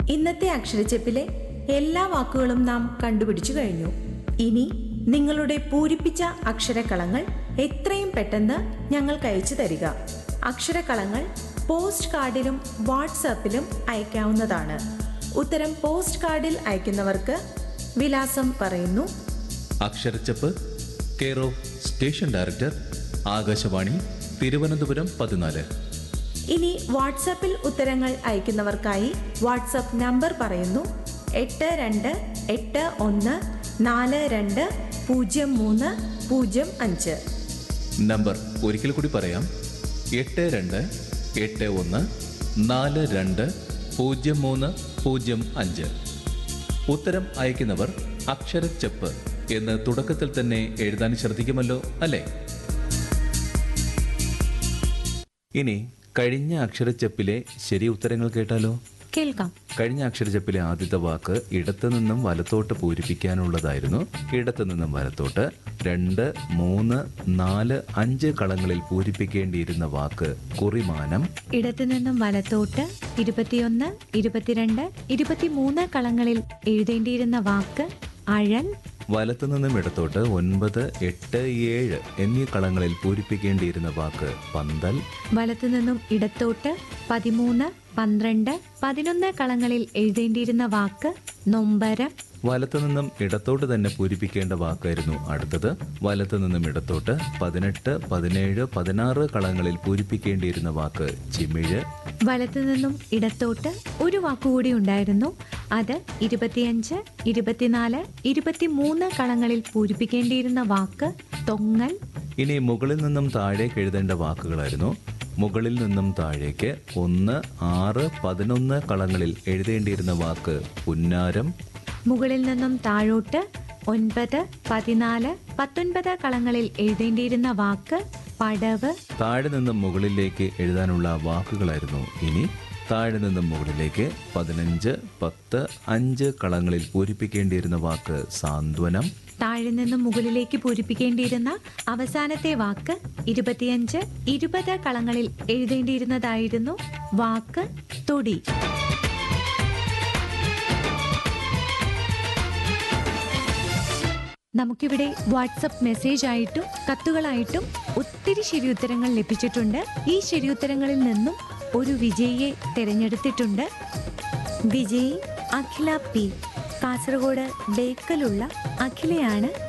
ഇന്നത്തെ അക്ഷരച്ചെപ്പിലെ എല്ലാ വാക്കുകളും നാം കണ്ടുപിടിച്ചു കഴിഞ്ഞു ഇനി നിങ്ങളുടെ പൂരിപ്പിച്ച അക്ഷരക്കളങ്ങൾ എത്രയും പെട്ടെന്ന് ഞങ്ങൾക്ക് അയച്ചു തരിക അക്ഷരക്കളങ്ങൾ പോസ്റ്റ് കാർഡിലും വാട്സാപ്പിലും അയക്കാവുന്നതാണ് ഉത്തരം പോസ്റ്റ് കാർഡിൽ അയക്കുന്നവർക്ക് വിലാസം പറയുന്നു അക്ഷരച്ചപ്പ് care of station director Akashvani Thiruvananthapuram പതിനാല് ഇനി വാട്സാപ്പിൽ ഉത്തരങ്ങൾ അയക്കുന്നവർക്കായി വാട്സാപ്പ് നമ്പർ പറയുന്നു എട്ട് രണ്ട് എട്ട് ഒന്ന് നാല് രണ്ട് പൂജ്യം മൂന്ന് പൂജ്യം അഞ്ച് നമ്പർ ഒരിക്കൽ കൂടി പറയാം എട്ട് രണ്ട് എട്ട് ഒന്ന് നാല് രണ്ട് പൂജ്യം മൂന്ന് പൂജ്യം അഞ്ച് ഉത്തരം അയക്കുന്നവർ അക്ഷരച്ചപ്പ് എന്ന് തുടക്കത്തിൽ തന്നെ എഴുതാൻ ശ്രദ്ധിക്കുമല്ലോ അല്ലേ ഇനി കഴിഞ്ഞ അക്ഷരച്ചപ്പിലെ ശരി ഉത്തരങ്ങൾ കേട്ടാലോ കേൾക്കാം കഴിഞ്ഞ അക്ഷരച്ചപ്പിലെ ആദ്യത്തെ വാക്ക് ഇടത്തു നിന്നും വലത്തോട്ട് പൂരിപ്പിക്കാനുള്ളതായിരുന്നു ഇടത്തു നിന്നും വലത്തോട്ട് രണ്ട് മൂന്ന് നാല് അഞ്ച് കളങ്ങളിൽ പൂരിപ്പിക്കേണ്ടിയിരുന്ന വാക്ക് കുറിമാനം ഇടത്തു നിന്നും വലത്തോട്ട് ഇരുപത്തിയൊന്ന് ഇരുപത്തിരണ്ട് ഇരുപത്തിമൂന്ന് കളങ്ങളിൽ എഴുതേണ്ടിയിരുന്ന വാക്ക് അഴൽ വലത്തു നിന്നും ഇടത്തോട്ട് ഒൻപത് എട്ട് ഏഴ് എന്നീ കളങ്ങളിൽ പൂരിപ്പിക്കേണ്ടിയിരുന്ന വാക്ക് പന്തൽ വലത്തു നിന്നും ഇടത്തോട്ട് പതിമൂന്ന് പന്ത്രണ്ട് പതിനൊന്ന് കളങ്ങളിൽ എഴുതേണ്ടിയിരുന്ന വാക്ക് നൊമ്പരം വലത്തു നിന്നും ഇടത്തോട്ട് തന്നെ പൂരിപ്പിക്കേണ്ട വാക്കായിരുന്നു അടുത്തത് വലത്തു നിന്നും ഇടത്തോട്ട് പതിനെട്ട് പതിനേഴ് പതിനാറ് കളങ്ങളിൽ പൂരിപ്പിക്കേണ്ടിയിരുന്ന വാക്ക് ചിമിഴ് വലത്തു നിന്നും ഇടത്തോട്ട് ഒരു വാക്കുകൂടി ഉണ്ടായിരുന്നു അത് ഇരുപത്തിയഞ്ച് ഇരുപത്തിനാല് ഇരുപത്തിമൂന്ന് കളങ്ങളിൽ പൂരിപ്പിക്കേണ്ടിയിരുന്ന വാക്ക് തൊങ്ങൽ ഇനി മുകളിൽ നിന്നും താഴേക്ക് എഴുതേണ്ട വാക്കുകളായിരുന്നു മുകളിൽ നിന്നും താഴേക്ക് ഒന്ന് ആറ് പതിനൊന്ന് കളങ്ങളിൽ എഴുതേണ്ടിയിരുന്ന വാക്ക് പുന്നാരം മുകളിൽ നിന്നും താഴോട്ട് ഒൻപത് പതിനാല് പത്തൊൻപത് കളങ്ങളിൽ എഴുതേണ്ടിയിരുന്ന വാക്ക് പടവ് താഴെ നിന്നും മുകളിലേക്ക് എഴുതാനുള്ള വാക്കുകളായിരുന്നു ഇനി താഴെ നിന്നും മുകളിലേക്ക് പതിനഞ്ച് പത്ത് അഞ്ച് കളങ്ങളിൽ പൂരിപ്പിക്കേണ്ടിയിരുന്ന വാക്ക് സാന്ത്വനം താഴെ നിന്നും മുകളിലേക്ക് പൂരിപ്പിക്കേണ്ടിയിരുന്ന അവസാനത്തെ വാക്ക് ഇരുപത്തിയഞ്ച് ഇരുപത് കളങ്ങളിൽ എഴുതേണ്ടിയിരുന്നതായിരുന്നു വാക്ക് തൊടി നമുക്കിവിടെ വാട്സപ്പ് മെസ്സേജ് ആയിട്ടും കത്തുകളായിട്ടും ഒത്തിരി ശരിയുത്തരങ്ങൾ ലഭിച്ചിട്ടുണ്ട് ഈ ശരിയുത്തരങ്ങളിൽ നിന്നും ഒരു വിജയിയെ തിരഞ്ഞെടുത്തിട്ടുണ്ട് വിജയി അഖില പി കാസർഗോഡ് ബേക്കലുള്ള അഖിലയാണ്